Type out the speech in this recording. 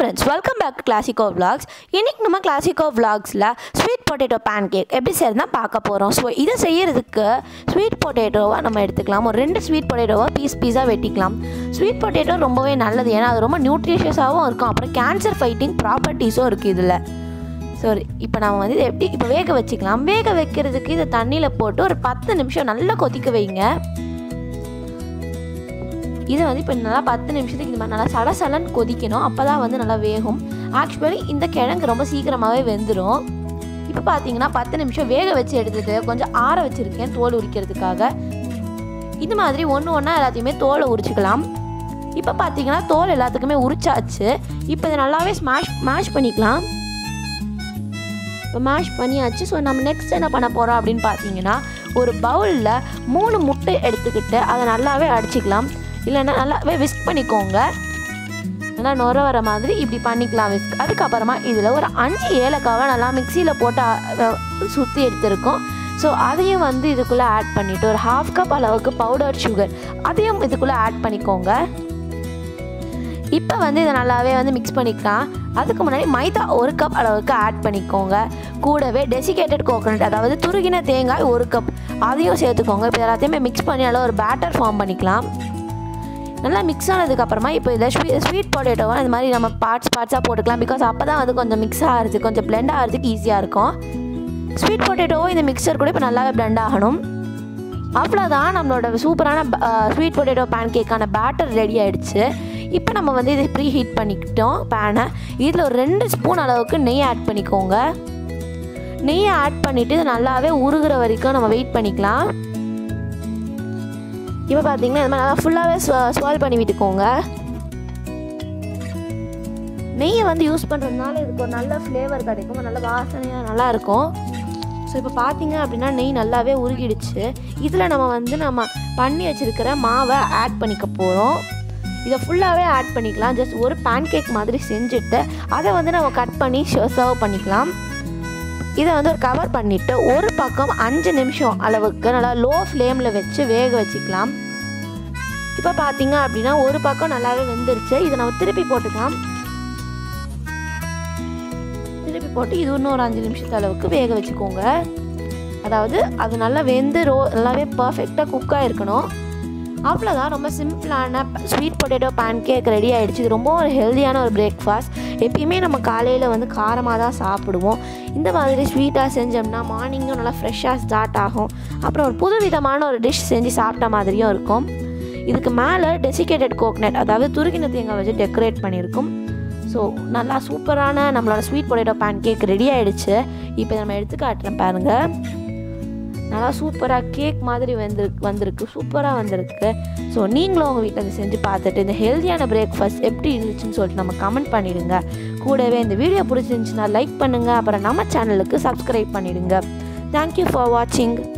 friends welcome back to Classico vlogs இன்றைக்கி நம்ம Classico vlogsல ஸ்வீட் பொட்டேட்டோ பேன் கேக் எப்படி செய்யறதுனா பார்க்க போகிறோம் ஸோ இதை செய்யறதுக்கு ஸ்வீட் பொட்டேட்டோவை நம்ம எடுத்துக்கலாம் ஒரு ரெண்டு ஸ்வீட் பொட்டேட்டோவை பீஸ் பீஸாக வெட்டிக்கலாம் ஸ்வீட் பொட்டேட்டோ ரொம்பவே நல்லது ஏன்னா அது ரொம்ப நியூட்ரிஷியஸாகவும் இருக்கும் அப்புறம் கேன்சர் ஃபைட்டிங் ப்ராப்பர்ட்டிஸும் இருக்குது இதில் ஸோ இப்போ நம்ம வந்து இதை எப்படி இப்போ வேக வச்சுக்கலாம் வேக வைக்கிறதுக்கு இதை தண்ணியில் போட்டு ஒரு பத்து நிமிஷம் நல்லா கொதிக்க வைங்க இதை வந்து இப்போ நல்லா பத்து நிமிஷத்துக்கு இது மாதிரி நல்லா சடசடன்னு கொதிக்கணும் அப்போ தான் வந்து நல்லா வேகும் ஆக்சுவலி இந்த கிழங்கு ரொம்ப சீக்கிரமாகவே வெந்துடும் இப்போ பார்த்தீங்கன்னா பத்து நிமிஷம் வேக வச்சு எடுத்துட்டு கொஞ்சம் ஆற வச்சுருக்கேன் தோல் உரிக்கிறதுக்காக இது மாதிரி ஒன்று ஒன்றா எல்லாத்தையுமே தோலை உரிச்சுக்கலாம் இப்போ பார்த்தீங்கன்னா தோல் எல்லாத்துக்குமே உரிச்சாச்சு இப்போ இதை நல்லாவே ஸ்மாஷ் மேஷ் பண்ணிக்கலாம் இப்போ மேஷ் பண்ணியாச்சு ஸோ நம்ம நெக்ஸ்ட் என்ன பண்ண போகிறோம் அப்படின்னு பார்த்தீங்கன்னா ஒரு பவுலில் மூணு முட்டை எடுத்துக்கிட்டு அதை நல்லாவே அடிச்சுக்கலாம் இல்லைன்னா நல்லாவே விஸ்க் பண்ணிக்கோங்க நல்லா நுர வர மாதிரி இப்படி பண்ணிக்கலாம் விஸ்க் அதுக்கப்புறமா இதில் ஒரு அஞ்சு ஏலக்காவை நல்லா மிக்சியில் போட்டு சுற்றி எடுத்திருக்கோம் ஸோ அதையும் வந்து இதுக்குள்ளே ஆட் பண்ணிவிட்டு ஒரு ஹாஃப் கப் அளவுக்கு பவுடர் சுகர் அதையும் இதுக்குள்ளே ஆட் பண்ணிக்கோங்க இப்போ வந்து இதை நல்லாவே வந்து மிக்ஸ் பண்ணிக்கலாம் அதுக்கு முன்னாடி மைதா ஒரு கப் அளவுக்கு ஆட் பண்ணிக்கோங்க கூடவே டெசிகேட்டட் கோகோனட் அதாவது துருகின தேங்காய் ஒரு கப் அதையும் சேர்த்துக்கோங்க இப்போ எல்லாத்தையுமே மிக்ஸ் பண்ணி நல்லா ஒரு பேட்டர் ஃபார்ம் பண்ணிக்கலாம் நல்லா மிக்ஸ் ஆனதுக்கப்புறமா இப்போ இதில் ஸ்வீட் ஸ்வீட் பொட்டேட்டோவை இந்த மாதிரி நம்ம பார்ட்ஸ் பார்ட்ஸாக போட்டுக்கலாம் பிகாஸ் அப்போ தான் வந்து கொஞ்சம் மிக்ஸ் ஆகிறது கொஞ்சம் பிளெண்ட் ஆகிறதுக்கு ஈஸியாக இருக்கும் ஸ்வீட் பொட்டேட்டோவும் இந்த மிக்சர் கூட இப்போ நல்லாவே பிளெண்ட் ஆகணும் அவ்வளோதான் நம்மளோட சூப்பரான ஸ்வீட் பொட்டேட்டோ பேன் கேக்கான பேட்டர் ரெடி ஆகிடுச்சு இப்போ நம்ம வந்து இதை ப்ரீ ஹீட் பண்ணிக்கிட்டோம் பேனை இதில் ஒரு ரெண்டு ஸ்பூன் அளவுக்கு நெய் ஆட் பண்ணிக்கோங்க நெய்யை ஆட் பண்ணிவிட்டு இது நல்லாவே உருகிற வரைக்கும் நம்ம வெயிட் பண்ணிக்கலாம் இப்போ பார்த்தீங்கன்னா இது மாதிரி நல்லா ஃபுல்லாகவே ஸ்வால் பண்ணி விட்டுக்கோங்க நெய்யை வந்து யூஸ் பண்ணுறதுனால இதுக்கு ஒரு நல்ல ஃப்ளேவர் கிடைக்கும் நல்ல வாசனையாக நல்லா இருக்கும் ஸோ இப்போ பார்த்தீங்க அப்படின்னா நெய் நல்லாவே உருகிடுச்சு இதில் நம்ம வந்து நம்ம பண்ணி வச்சுருக்கிற மாவை ஆட் பண்ணிக்க போகிறோம் இதை ஃபுல்லாகவே ஆட் பண்ணிக்கலாம் ஜஸ்ட் ஒரு பேன் கேக் மாதிரி செஞ்சுட்டு அதை வந்து நம்ம கட் பண்ணி சர்வ் பண்ணிக்கலாம் இதை வந்து ஒரு கவர் பண்ணிவிட்டு ஒரு பக்கம் அஞ்சு நிமிஷம் அளவுக்கு நல்லா லோ ஃப்ளேமில் வச்சு வேக வச்சுக்கலாம் இப்போ பார்த்தீங்க அப்படின்னா ஒரு பக்கம் நல்லாவே வெந்துருச்சு இதை நம்ம திருப்பி போட்டுக்கலாம் திருப்பி போட்டு இது இன்னும் ஒரு அஞ்சு நிமிஷத்து அளவுக்கு வேக வச்சுக்கோங்க அதாவது அது நல்லா வெந்து ரோ நல்லாவே பர்ஃபெக்டாக குக்காக இருக்கணும் அவ்வளோதான் ரொம்ப சிம்பிளான sweet potato pancake ready ஆகிடுச்சு இது ரொம்ப ஒரு ஹெல்த்தியான ஒரு பிரேக்ஃபாஸ்ட் எப்பயுமே நம்ம காலையில் வந்து காரமாக தான் சாப்பிடுவோம் இந்த மாதிரி ஸ்வீட்டாக செஞ்சோம்னா மார்னிங்கும் நல்லா ஃப்ரெஷ்ஷாக ஸ்டார்ட் ஆகும் அப்புறம் ஒரு புது விதமான ஒரு டிஷ் செஞ்சு சாப்பிட்ட மாதிரியும் இருக்கும் இதுக்கு மேலே டெசிகேட்டட் கோக்னட் அதாவது துருக்கின தேங்காய் வச்சு டெக்கரேட் பண்ணியிருக்கும் ஸோ நல்லா சூப்பரான நம்மளோட sweet potato pancake ready ஆகிடுச்சு இப்போ நம்ம எடுத்து காட்டுறேன் பாருங்கள் நல்லா சூப்பராக கேக் மாதிரி வந்துருக்கு வந்திருக்கு சூப்பராக வந்திருக்கு ஸோ நீங்களும் உங்கள் வீட்டில் இதை செஞ்சு பார்த்துட்டு இந்த ஹெல்த்தியான பிரேக்ஃபாஸ்ட் எப்படி இருந்துச்சுன்னு சொல்லிட்டு நம்ம கமெண்ட் பண்ணிவிடுங்க கூடவே இந்த வீடியோ பிடிச்சிருந்துச்சுன்னா லைக் பண்ணுங்கள் அப்புறம் நம்ம சேனலுக்கு சப்ஸ்கிரைப் பண்ணிவிடுங்க தேங்க்யூ ஃபார் வாட்சிங்